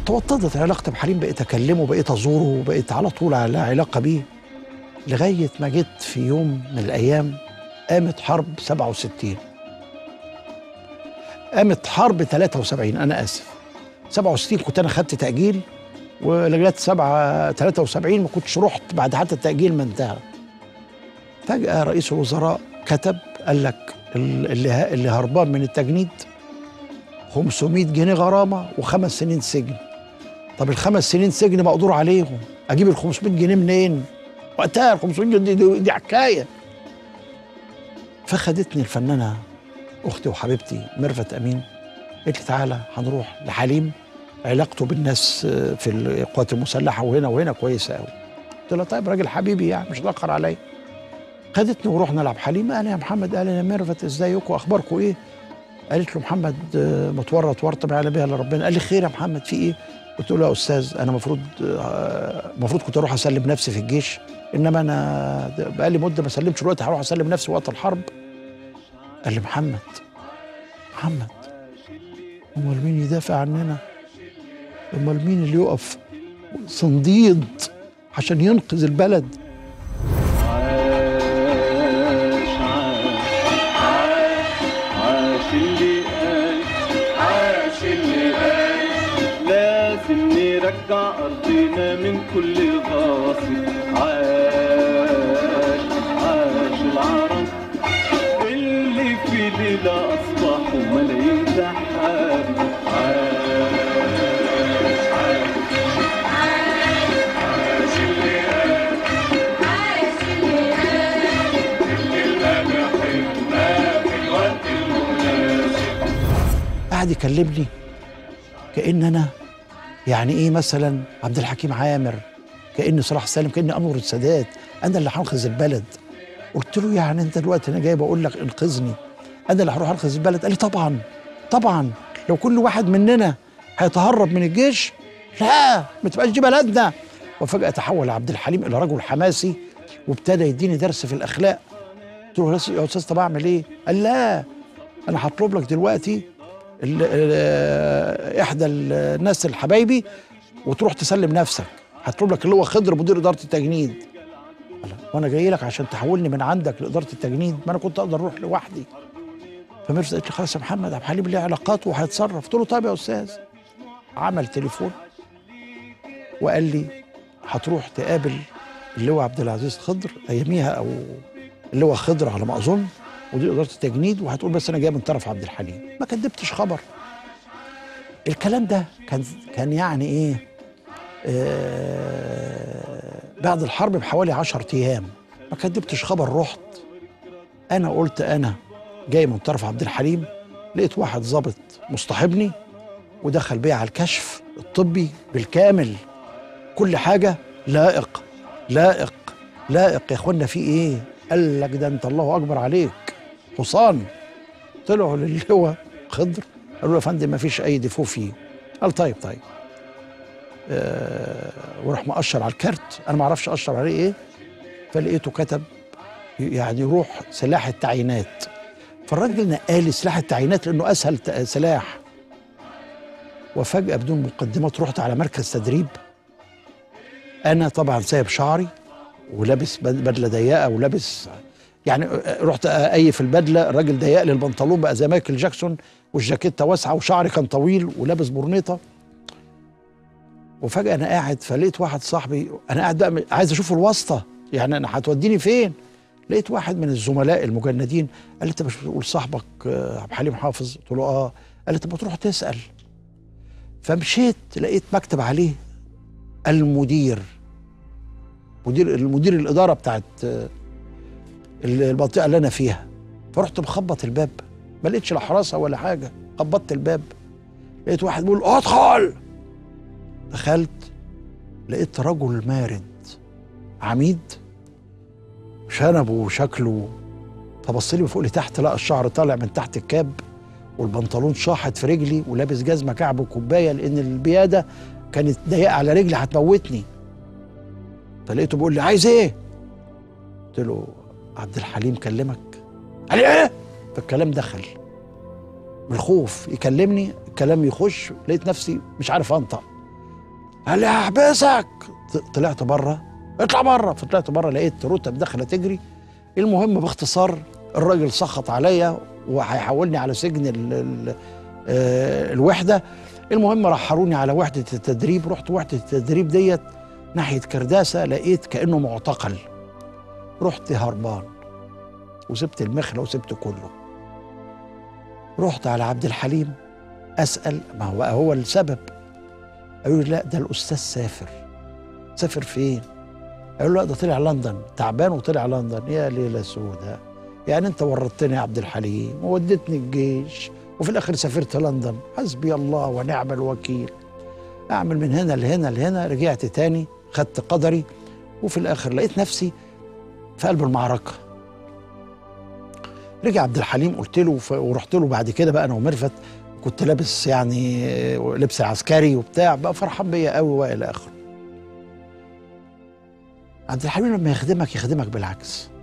توطدت علاقتي بحليم بقيت اكلمه بقيت ازوره وبقيت على طول على علاقه بيه لغايه ما جيت في يوم من الايام قامت حرب 67 قامت حرب 73 انا اسف 67 كنت انا خدت تاجيل ولغايه 7 73 ما كنتش رحت بعد حتى التاجيل ما انتهى فجاه رئيس الوزراء كتب قال لك اللي اللي هربان من التجنيد 500 جنيه غرامه وخمس سنين سجن طب الخمس سنين سجن مقدور عليهم اجيب ال 500 جنيه منين وقتها ال 500 جنيه دي, دي, دي حكايه فخدتني الفنانه اختي وحبيبتي ميرفت امين قالت لي تعالى هنروح لحليم علاقته بالناس في القوات المسلحه وهنا وهنا كويسه قوي قلت لها طيب راجل حبيبي يعني مش هتاخر عليا خدتني ورحنا نلعب حليم قال يا محمد قال يا ميرفت ازيكم اخباركم ايه قالت له محمد متورط ورطه ما يعلم بها الا ربنا قال لي خير يا محمد في ايه قلت له يا استاذ انا المفروض المفروض كنت اروح اسلم نفسي في الجيش انما انا بقالي مده ما سلمتش دلوقتي هروح اسلم نفسي وقت الحرب قال لي محمد محمد امال مين يدافع عننا امال مين اللي يقف صنديد عشان ينقذ البلد عاش عاش عاش اللي قال عاش اللي قال لازم نرجع أرضنا من كل غاصب عاش عاش العرب اللي في ليلة أصبحوا ملايين سحاب عاش عاش عاش اللي قال قعد يكلمني كان انا يعني ايه مثلا عبد الحكيم عامر كاني صلاح سالم كاني انور السادات انا اللي هنقذ البلد قلت له يعني انت دلوقتي انا جاي بقول لك انقذني انا اللي هروح انقذ البلد قال لي طبعا طبعا لو كل واحد مننا هيتهرب من الجيش لا ما تبقاش دي بلدنا وفجاه تحول عبد الحليم الى رجل حماسي وابتدى يديني درس في الاخلاق قلت له يا استاذ طب اعمل ايه؟ قال لا انا هطلب لك دلوقتي ال- ال- احدى الناس الحبايبي وتروح تسلم نفسك هطلب لك اللي هو خضر مدير اداره التجنيد قال له، وانا جاي لك عشان تحولني من عندك لاداره التجنيد ما انا كنت اقدر اروح لوحدي فميرفت قالت لي خلاص يا محمد عبد الحليم ليه علاقات وهيتصرف قلت له طيب يا استاذ عمل تليفون وقال لي هتروح تقابل اللواء عبد العزيز خضر اياميها او اللواء خضر على ما اظن مدير اداره التجنيد وهتقول بس انا جاي من طرف عبد الحليم ما كدبتش خبر الكلام ده كان كان يعني ايه آه بعد الحرب بحوالي 10 ايام ما كدبتش خبر رحت انا قلت انا جاي من طرف عبد الحليم لقيت واحد ظابط مصطحبني ودخل بيا على الكشف الطبي بالكامل كل حاجه لائق لائق لائق يا اخوانا في ايه قال لك ده انت الله اكبر عليك حصان طلعوا للواء خضر قالوا له يا فندم ما فيش اي ديفو فيه قال طيب طيب آه وراح مقشر على الكارت انا ما اعرفش اشر عليه ايه فلقيته كتب يعني روح سلاح التعيينات فالراجل نقالي سلاح التعيينات لانه اسهل ت- سلاح وفجاه بدون مقدمات رحت على مركز تدريب انا طبعا سايب شعري ولابس بد- بدله ضيقه ولابس يعني رحت اقيف البدله الراجل ضيق لي البنطلون بقى زي مايكل جاكسون والجاكيته واسعه وشعري كان طويل ولابس برنيطه وفجاه انا قاعد فلقيت واحد صاحبي انا قاعد بقى م- عايز اشوف الواسطه يعني انا هتوديني فين لقيت واحد من الزملاء المجندين قال لي انت مش بتقول صاحبك آه، عبد الحليم حافظ قلت له اه قال لي طب ما تروح تسال فمشيت لقيت مكتب عليه المدير مدير المدير الاداره بتاعت آه، المنطقه اللي انا فيها فرحت مخبط الباب ما لقيتش لا حراسه ولا حاجه خبطت الباب لقيت واحد بيقول ادخل دخلت لقيت رجل مارد عميد شنبه وشكله فبص لي من فوق لتحت لقى الشعر طالع من تحت الكاب والبنطلون شاحط في رجلي ولابس جزمه كعب وكوبايه لان البياده كانت ضيقه على رجلي هتموتني فلقيته بيقول لي عايز ايه؟ قلت له عبد الحليم كلمك قال لي ايه؟ فالكلام دخل من الخوف يكلمني الكلام يخش لقيت نفسي مش عارف انطق قال لي هحبسك ط- طلعت بره اطلع بره فطلعت بره لقيت رتب داخله تجري المهم باختصار الراجل سخط عليا وهيحولني على سجن ال ال آه الوحده المهم رحلوني على وحده التدريب رحت وحده التدريب ديت ناحيه كرداسه لقيت كانه معتقل رحت هربان وسبت المخله وسبت كله رحت على عبد الحليم اسال ما هو هو السبب قالوا لي لا ده الاستاذ سافر سافر فين قالوا لا ده طلع لندن تعبان وطلع لندن يا ليله سوداء يعني انت ورطتني يا عبد الحليم ووديتني الجيش وفي الاخر سافرت لندن حسبي الله ونعم الوكيل اعمل من هنا لهنا لهنا رجعت تاني خدت قدري وفي الاخر لقيت نفسي في قلب المعركه رجع عبد الحليم قلت له ف- ورحت له بعد كده بقى انا ومرفت كنت لابس يعني لبس عسكري وبتاع بقى فرحان بيا قوي والى اخره عبد الحليم لما يخدمك يخدمك بالعكس